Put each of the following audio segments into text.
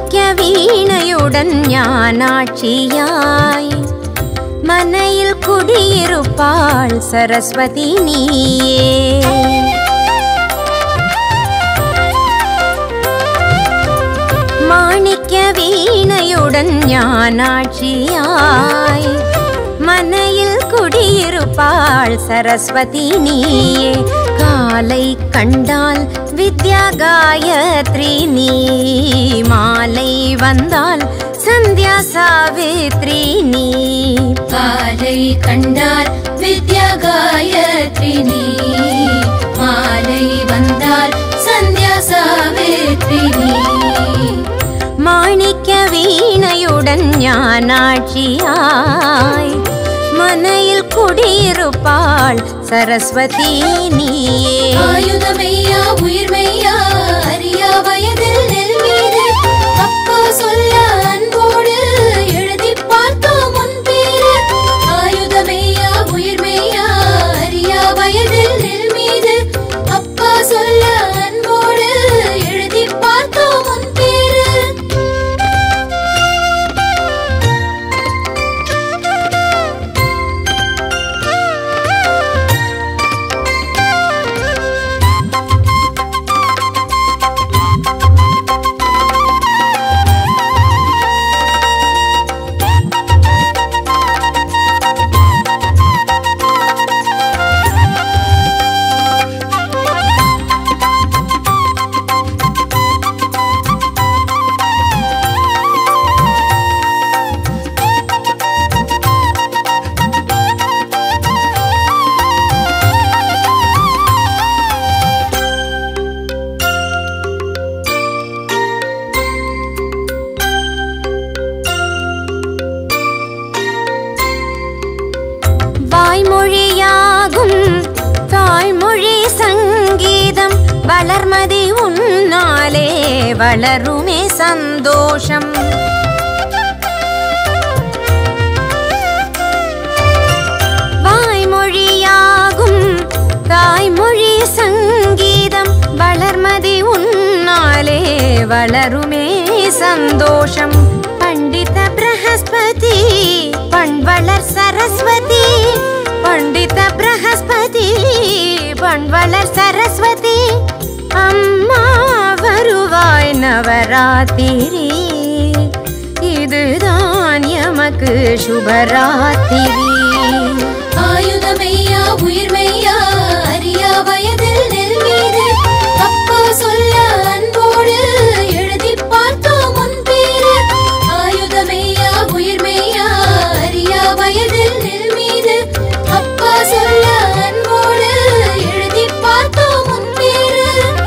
மாணிக்க வீணையுடன் ஞானாட்சியாய் மனையில் குடியிருப்பாள் சரஸ்வதி நீயே மாணிக்க வீணையுடன் ஞானாட்சியாய் மனையில் குடியிருப்பாள் சரஸ்வதி நீயே காலை கண்டால் வித்யா காயத்ரி நீ மாலை வந்தால் சந்தியா சாவித்ரி நீ காலை கண்டால் வித்யா காயத்ரி நீ மாலை வந்தால் சந்தியா சாவித்ரி நீ மாணிக்க வீணையுடன் ஞானாட்சியாய் மனையில் குடியிருப்பாள் சரஸ்வதி நீயே ஆயுதமையா உயிர்மையா அறியா வயதில் நெல் மீது அப்பா சொல்ல அன்போடு எழுதி பார்த்தோம் முன் பேரு ஆயுதமையா உயிர்மையா அறியா வயதில் நெல் மீது அப்பா சொல்ல அன்போடு எழுதி பார்த்தோம் முன் பேரு வாய்மொழியாகும் தாய்மொழி சங்கீதம் வளர்மதி உன்னாலே வளருமே சந்தோஷம் வாய்மொழியாகும் தாய்மொழி சங்கீதம் வளர்மதி உன்னாலே வளருமே சந்தோஷம் பண்டித பிரகஸ்பதி பண்வளர் சரஸ்வதி பண்டித பிரகஸ்பதி பண்வளர் சரஸ்வதி அம்மா வருவாய் நவராத்திரி இதுதான் எமக்கு சுபராத்திரி ஆயுதமையா உயிர்மையா அறியா வயதில் நெல் மீது அப்பா சொல்ல அன்போடு எழுதி பார்த்தோம் முன் பேரு ஆயுதமையா உயிர்மையா அறியா வயதில் நெல் மீது அப்பா சொல்ல அன்போடு எழுதி பார்த்தோம் முன் பேரு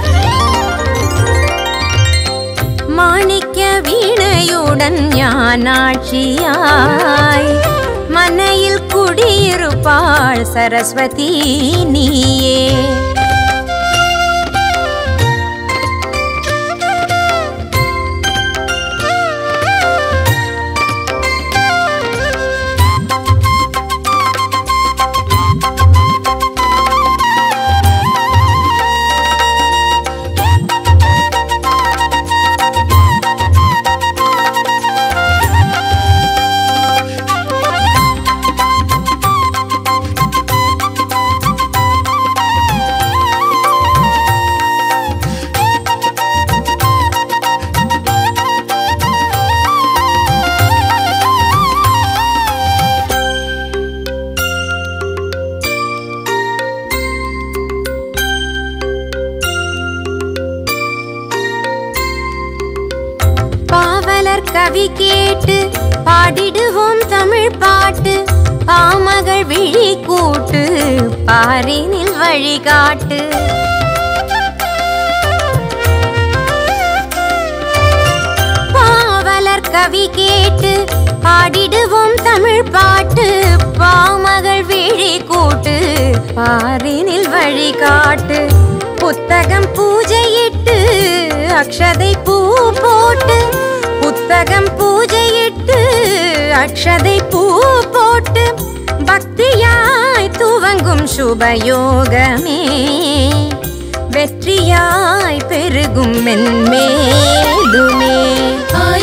மாணிக்க வீணையுடன் ஞானாட்சியாய் மனையில் குடியிருப்பாள் சரஸ்வதி நீயே பாவலர் கவி கேட்டு பாடிடுவோம் தமிழ் பாட்டு பாமகள் விழி கூட்டு பாரினில் வழிகாட்டு பாவலர் கவி கேட்டு பாடிடுவோம் தமிழ் பாட்டு பாமகள் விழி கூட்டு பாரினில் வழிகாட்டு புத்தகம் பூஜையிட்டு அக்ஷதை பூ போட்டு புத்தகம் பூஜையிட்டு அக்ஷதை பூ போட்டு பக்தியாய் துவங்கும் சுபயோகமே வெற்றியாய் பெருகும் மென்மேலுமே ஆயுதமையா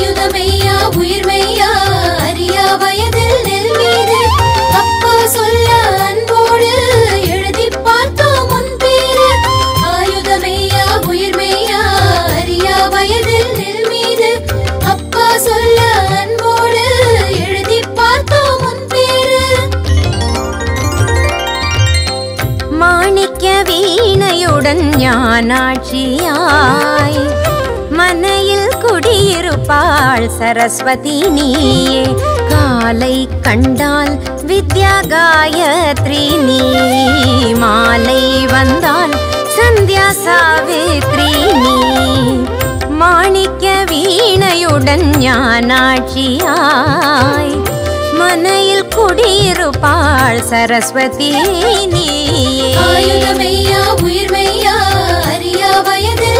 மீனாட்சியாய் மனையில் குடியிருப்பாள் சரஸ்வதி நீயே காலை கண்டால் வித்யா காயத்ரி நீ மாலை வந்தால் சந்தியா சாவித்ரி நீ மாணிக்க வீணையுடன் ஞானாட்சியாய் மனையில் குடியிருப்பாள் சரஸ்வதி நீயே ஆயுதமையா உயிர்மையா அறியா வயதில்